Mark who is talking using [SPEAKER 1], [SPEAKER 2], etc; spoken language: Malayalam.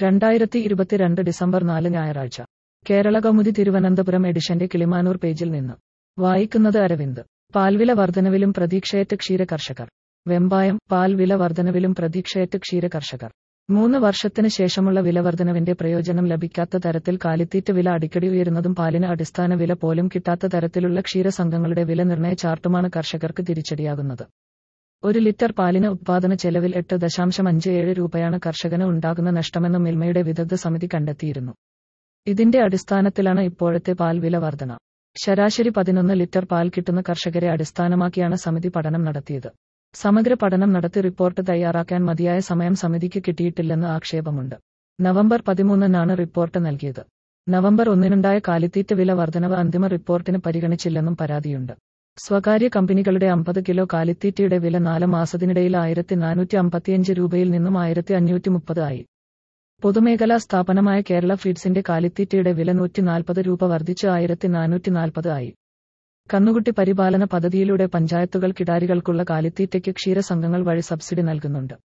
[SPEAKER 1] രണ്ടായിരത്തി ഇരുപത്തിരണ്ട് ഡിസംബർ നാല് ഞായറാഴ്ച കേരള കൗമുദി തിരുവനന്തപുരം എഡിഷന്റെ കിളിമാനൂർ പേജിൽ നിന്ന് വായിക്കുന്നത് അരവിന്ദ് പാൽവില വർധനവിലും പ്രതീക്ഷയറ്റ് ക്ഷീര കർഷകർ വെമ്പായം പാൽ വില വർധനവിലും പ്രതീക്ഷയറ്റ് ക്ഷീര കർഷകർ മൂന്ന് വർഷത്തിന് ശേഷമുള്ള വിലവർധനവിന്റെ പ്രയോജനം ലഭിക്കാത്ത തരത്തിൽ കാലിത്തീറ്റ വില അടിക്കടി ഉയരുന്നതും പാലിന് അടിസ്ഥാന വില പോലും കിട്ടാത്ത തരത്തിലുള്ള ക്ഷീരസംഘങ്ങളുടെ വില നിർണയ ചാർട്ടുമാണ് കർഷകർക്ക് തിരിച്ചടിയാകുന്നത് ഒരു ലിറ്റർ പാലിന് ഉത്പാദന ചെലവിൽ എട്ട് ദശാംശം അഞ്ച് ഏഴ് രൂപയാണ് കർഷകന് ഉണ്ടാകുന്ന നഷ്ടമെന്ന് മിൽമയുടെ വിദഗ്ധ സമിതി കണ്ടെത്തിയിരുന്നു ഇതിന്റെ അടിസ്ഥാനത്തിലാണ് ഇപ്പോഴത്തെ പാൽ വില വർധന ശരാശരി പതിനൊന്ന് ലിറ്റർ പാൽ കിട്ടുന്ന കർഷകരെ അടിസ്ഥാനമാക്കിയാണ് സമിതി പഠനം നടത്തിയത് സമഗ്ര പഠനം നടത്തി റിപ്പോർട്ട് തയ്യാറാക്കാൻ മതിയായ സമയം സമിതിക്ക് കിട്ടിയിട്ടില്ലെന്ന് ആക്ഷേപമുണ്ട് നവംബർ പതിമൂന്നിനാണ് റിപ്പോർട്ട് നൽകിയത് നവംബർ ഒന്നിനുണ്ടായ കാലിത്തീറ്റ വില വർധനവ് അന്തിമ റിപ്പോർട്ടിന് പരിഗണിച്ചില്ലെന്നും പരാതിയുണ്ട് സ്വകാര്യ കമ്പനികളുടെ അമ്പത് കിലോ കാലിത്തീറ്റയുടെ വില നാല് മാസത്തിനിടയിൽ ആയിരത്തി നാനൂറ്റി അമ്പത്തിയഞ്ച് രൂപയിൽ നിന്നും ആയിരത്തി അഞ്ഞൂറ്റി മുപ്പത് ആയി പൊതുമേഖലാ സ്ഥാപനമായ കേരള ഫീഡ്സിന്റെ കാലിത്തീറ്റയുടെ വില നൂറ്റി നാൽപ്പത് രൂപ വർദ്ധിച്ച് ആയിരത്തി നാനൂറ്റി നാൽപ്പത് ആയി കന്നുകുട്ടി പരിപാലന പദ്ധതിയിലൂടെ പഞ്ചായത്തുകൾ കിടാരികൾക്കുള്ള കാലിത്തീറ്റയ്ക്ക് ക്ഷീരസംഘങ്ങൾ വഴി സബ്സിഡി നൽകുന്നുണ്ട്